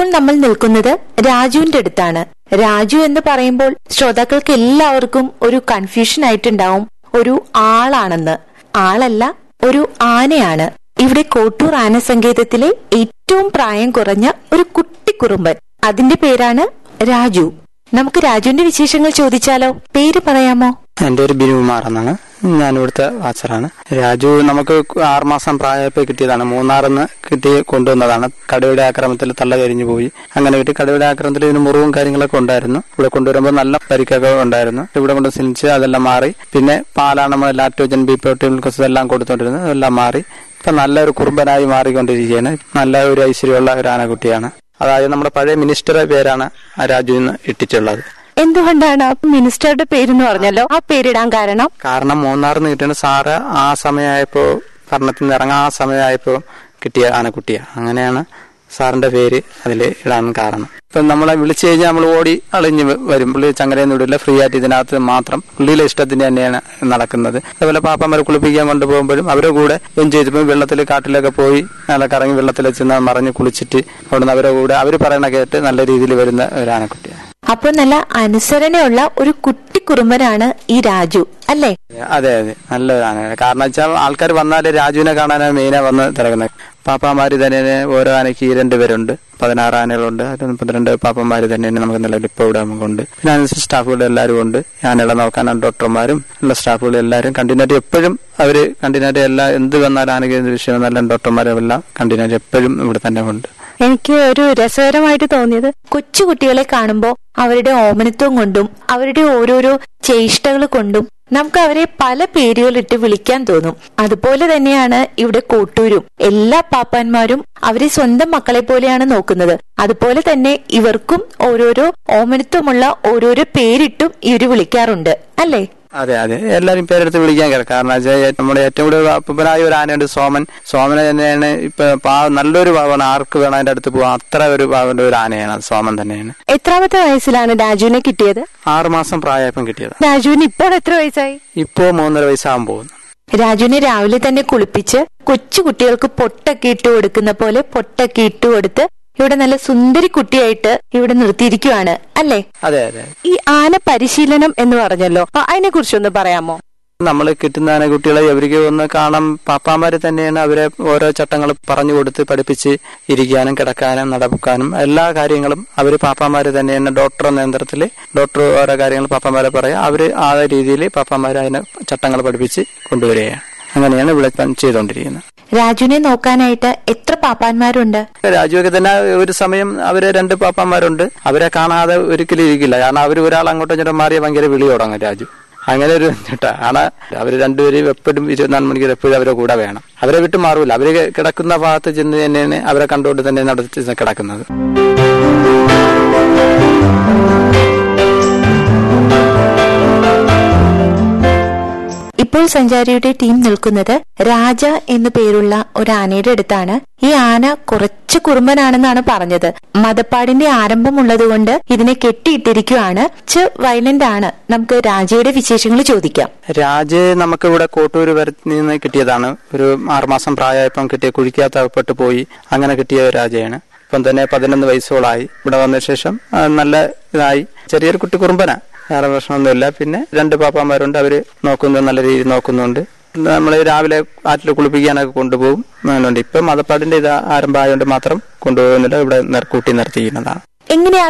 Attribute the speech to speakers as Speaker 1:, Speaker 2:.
Speaker 1: നമ്മൾ നിൽക്കുന്നത് രാജുവിന്റെ അടുത്താണ് രാജു എന്ന് പറയുമ്പോൾ ശ്രോതാക്കൾക്ക് എല്ലാവർക്കും ഒരു കൺഫ്യൂഷൻ ആയിട്ടുണ്ടാവും ഒരു ആളാണെന്ന് ആളല്ല ഒരു ആനയാണ് ഇവിടെ കോട്ടൂർ ആന സങ്കേതത്തിലെ ഏറ്റവും പ്രായം കുറഞ്ഞ ഒരു കുട്ടിക്കുറുമ്പൻ അതിന്റെ പേരാണ് രാജു നമുക്ക് രാജുവിന്റെ വിശേഷങ്ങൾ ചോദിച്ചാലോ പേര് പറയാമോ
Speaker 2: എൻ്റെ ഒരു ബിനുകുമാർ എന്നാണ് ഞാൻ ഇവിടുത്തെ വാച്ചറാണ് രാജു നമുക്ക് ആറുമാസം പ്രായമായപ്പോൾ കിട്ടിയതാണ് മൂന്നാറിന്ന് കിട്ടി കൊണ്ടുവന്നതാണ് കടുവയുടെ ആക്രമണത്തിൽ തള്ള കരിഞ്ഞു പോയി അങ്ങനെ കിട്ടി കടുവയുടെ ആക്രമണത്തിൽ ഇതിന് മുറിവും കാര്യങ്ങളൊക്കെ ഉണ്ടായിരുന്നു ഇവിടെ കൊണ്ടുവരുമ്പോൾ നല്ല പരിക്കൊക്കെ ഉണ്ടായിരുന്നു ഇവിടെ കൊണ്ട് സിലിച്ച് അതെല്ലാം മാറി പിന്നെ പാലാണ് നമ്മൾ ലാക്ടോജൻ ബി പ്രോട്ടീൻ എല്ലാം കൊടുത്തോണ്ടിരുന്നത് അതെല്ലാം മാറി ഇപ്പൊ നല്ലൊരു കുറുമ്പനായി മാറിക്കൊണ്ടിരിക്കുകയാണ് നല്ല ഒരു ഐശ്വര്യമുള്ള ഒരു ആനക്കുട്ടിയാണ് അതായത് നമ്മുടെ പഴയ മിനിസ്റ്ററുടെ പേരാണ് ആ രാജുവിന് ഇട്ടിട്ടുള്ളത്
Speaker 1: എന്തുകൊണ്ടാണ് ആ മിനിസ്റ്ററുടെ പേരെന്ന് പറഞ്ഞല്ലോ ആ പേരിടാൻ കാരണം
Speaker 2: കാരണം മൂന്നാറിന്ന് കിട്ടുന്ന സാറ് ആ സമയമായപ്പോ ഭരണത്തിൽ നിന്ന് ഇറങ്ങാൻ ആ സമയമായപ്പോ കിട്ടിയ ആനക്കുട്ടിയാ അങ്ങനെയാണ് സാറിന്റെ പേര് അതിൽ ഇടാൻ കാരണം ഇപ്പം നമ്മളെ വിളിച്ചു കഴിഞ്ഞാൽ നമ്മൾ ഓടി അളിഞ്ഞ് വ- വരും പുള്ളി ചങ്ങരയൊന്നും ഇടില്ല ഫ്രീ ആയിട്ട് ഇതിനകത്ത് മാത്രം പുള്ളിയിലെ ഇഷ്ടത്തിന് തന്നെയാണ് നടക്കുന്നത് അതുപോലെ പാപ്പന്മാരെ കുളിപ്പിക്കാൻ കൊണ്ടുപോകുമ്പോഴും അവരുടെ കൂടെ എൻജോയ് ചെയ്തപ്പോൾ വെള്ളത്തിൽ കാട്ടിലൊക്കെ പോയി നല്ല കറങ്ങി വെള്ളത്തിൽ ചെന്ന് മറിഞ്ഞ് കുളിച്ചിട്ട് അവിടുന്ന് അവരുടെ കൂടെ അവർ പറയണ കേട്ട് നല്ല രീതിയിൽ വരുന്ന ഒരു ആനക്കുട്ടിയാണ്
Speaker 1: അപ്പൊ നല്ല അനുസരണയുള്ള ഒരു കുട്ടിക്കുറുമ്പനാണ് ഈ രാജു അല്ലേ
Speaker 2: അതെ അതെ നല്ലതാണ് കാരണം വെച്ചാൽ ആൾക്കാർ വന്നാല് രാജുവിനെ കാണാനാണ് മെയിനാ വന്ന് തിരക്കുന്നത് പാപ്പാമാര് തന്നെ ഓരോ ആനയ്ക്ക് രണ്ട് പേരുണ്ട് പതിനാറ് ആനകളുണ്ട് അതിൽ മുപ്പത്തിരണ്ട് പാപ്പന്മാര് തന്നെ നമുക്ക് നിലവിൽ ഇപ്പോൾ ഇവിടെ നമുക്കുണ്ട് പിന്നെ അതിനനുസരിച്ച് സ്റ്റാഫുകൾ എല്ലാവരും ഉണ്ട് ആനകളെ നോക്കാനാണ് ഡോക്ടർമാരും ഉള്ള സ്റ്റാഫുകൾ എല്ലാവരും കണ്ടിന്യൂറ്റി എപ്പോഴും അവര് കണ്ടിന്യൂറ്റി എല്ലാ എന്ത് വന്നാലും ആനയ്ക്ക് എന്ത് വിഷയം വന്നാലും ഡോക്ടർമാരും എല്ലാം കണ്ടിന്യൂറ്റി എപ്പോഴും ഇവിടെ തന്നെ ഉണ്ട്
Speaker 1: എനിക്ക് ഒരു രസകരമായിട്ട് തോന്നിയത് കൊച്ചു കുട്ടികളെ കാണുമ്പോൾ അവരുടെ ഓമനത്വം കൊണ്ടും അവരുടെ ഓരോരോ ചേഷ്ടകൾ കൊണ്ടും നമുക്ക് അവരെ പല പേരുകളിട്ട് വിളിക്കാൻ തോന്നും അതുപോലെ തന്നെയാണ് ഇവിടെ കോട്ടൂരും എല്ലാ പാപ്പാന്മാരും അവരെ സ്വന്തം മക്കളെ പോലെയാണ് നോക്കുന്നത് അതുപോലെ തന്നെ ഇവർക്കും ഓരോരോ ഓമനത്വമുള്ള ഓരോരോ പേരിട്ടും ഇവര് വിളിക്കാറുണ്ട് അല്ലേ
Speaker 2: അതെ അതെ എല്ലാരും പേരെടുത്ത് വിളിക്കാൻ കേൾക്കാം കാരണം വെച്ചാൽ നമ്മുടെ ഏറ്റവും കൂടുതൽ അപ്പനായ ഒരു ആനയുണ്ട് സോമൻ സോമനെ തന്നെയാണ് ഇപ്പൊ പാവ നല്ലൊരു പാവമാണ് ആർക്ക് വേണം അതിന്റെ അടുത്ത് പോകാം അത്ര ഒരു പാവന്റെ ഒരു ആനയാണ് അത് സോമൻ തന്നെയാണ്
Speaker 1: എത്രാമത്തെ വയസ്സിലാണ് രാജുവിനെ കിട്ടിയത്
Speaker 2: ആറ് മാസം പ്രായപ്പം കിട്ടിയത്
Speaker 1: രാജുവിന് ഇപ്പോൾ എത്ര വയസ്സായി
Speaker 2: ഇപ്പോ മൂന്നര വയസ്സാകാൻ പോകുന്നു
Speaker 1: രാജുവിനെ രാവിലെ തന്നെ കുളിപ്പിച്ച് കൊച്ചു കുട്ടികൾക്ക് പൊട്ടൊക്കെ ഇട്ട് കൊടുക്കുന്ന പോലെ പൊട്ടൊക്കെ ഇട്ട് കൊടുത്ത് ഇവിടെ നല്ല സുന്ദരി കുട്ടിയായിട്ട് ഇവിടെ നിർത്തിയിരിക്കുവാണ് അല്ലേ
Speaker 2: അതെ അതെ
Speaker 1: ഈ ആന പരിശീലനം എന്ന് പറഞ്ഞല്ലോ അതിനെ കുറിച്ചൊന്ന് പറയാമോ
Speaker 2: നമ്മൾ കിട്ടുന്ന ആനക്കുട്ടികളെ അവർക്ക് ഒന്ന് കാണാൻ പാപ്പാമാര് തന്നെയാണ് അവരെ ഓരോ ചട്ടങ്ങൾ പറഞ്ഞു കൊടുത്ത് പഠിപ്പിച്ച് ഇരിക്കാനും കിടക്കാനും നടക്കാനും എല്ലാ കാര്യങ്ങളും അവർ പാപ്പാമാര് തന്നെയാണ് ഡോക്ടർ നേതൃത്വത്തിൽ ഡോക്ടർ ഓരോ കാര്യങ്ങൾ പാപ്പാമാരെ പറയാം അവര് ആ രീതിയിൽ പാപ്പാമാര് അതിനെ ചട്ടങ്ങൾ പഠിപ്പിച്ച് കൊണ്ടുവരികയാണ് അങ്ങനെയാണ് ഇവിടെ ഇപ്പം ചെയ്തുകൊണ്ടിരിക്കുന്നത്
Speaker 1: രാജുവിനെ നോക്കാനായിട്ട് എത്ര പാപ്പാന്മാരുണ്ട്
Speaker 2: രാജുവൊക്കെ തന്നെ ഒരു സമയം അവര് രണ്ട് പാപ്പന്മാരുണ്ട് അവരെ കാണാതെ ഒരിക്കലും ഇരിക്കില്ല കാരണം അവർ ഒരാൾ അങ്ങോട്ടും ഇങ്ങോട്ടും മാറിയ ഭയങ്കര വിളി തുടങ്ങും രാജു അങ്ങനെ ഒരു ചേട്ടാ ആണ് അവര് രണ്ടുപേരും എപ്പോഴും ഇരുപത്തിനാല് മണിക്കൂർ എപ്പോഴും അവരെ കൂടെ വേണം അവരെ വിട്ട് മാറൂല അവര് കിടക്കുന്ന ഭാഗത്ത് ചെന്ന് തന്നെയാണ് അവരെ കണ്ടുകൊണ്ട് തന്നെ നടത്തി കിടക്കുന്നത്
Speaker 1: ഇപ്പോൾ സഞ്ചാരിയുടെ ടീം നിൽക്കുന്നത് രാജ എന്നു പേരുള്ള ഒരു ആനയുടെ അടുത്താണ് ഈ ആന കുറച്ച് കുറുമ്പനാണെന്നാണ് പറഞ്ഞത് മതപ്പാടിന്റെ ആരംഭമുള്ളതുകൊണ്ട് ഇതിനെ കെട്ടിയിട്ടിരിക്കുവാണ് കുറച്ച് വയലന്റ് ആണ് നമുക്ക് രാജയുടെ വിശേഷങ്ങൾ ചോദിക്കാം
Speaker 2: രാജ് നമുക്ക് ഇവിടെ കോട്ടൂര് വരത്തിൽ നിന്ന് കിട്ടിയതാണ് ഒരു ആറുമാസം പ്രായമായപ്പം കിട്ടിയ കുഴിക്കകത്ത് അകപ്പെട്ട് പോയി അങ്ങനെ കിട്ടിയ ഒരു രാജയാണ് ഇപ്പം തന്നെ പതിനൊന്ന് വയസ്സോളായി ഇവിടെ വന്ന ശേഷം ആ, നല്ല ഇതായി ചെറിയൊരു കുട്ടി കുറുമ്പനാ വേറെ പ്രശ്നമൊന്നുമില്ല പിന്നെ രണ്ട് പാപ്പാമാരുണ്ട് അവര് നോക്കുന്നു നല്ല രീതിയിൽ നോക്കുന്നുണ്ട് നമ്മൾ രാവിലെ ആറ്റിൽ കുളിപ്പിക്കാനൊക്കെ കൊണ്ടുപോകും അതുകൊണ്ട് ഇപ്പം മതപ്പാടിന്റെ ഇത് ആരംഭമായതുകൊണ്ട് മാത്രം കൊണ്ടുപോകുന്നില്ല ഇവിടെ നിർ- കൂട്ടി നിർത്തിക്കുന്നതാണ്
Speaker 1: എങ്ങനെയാ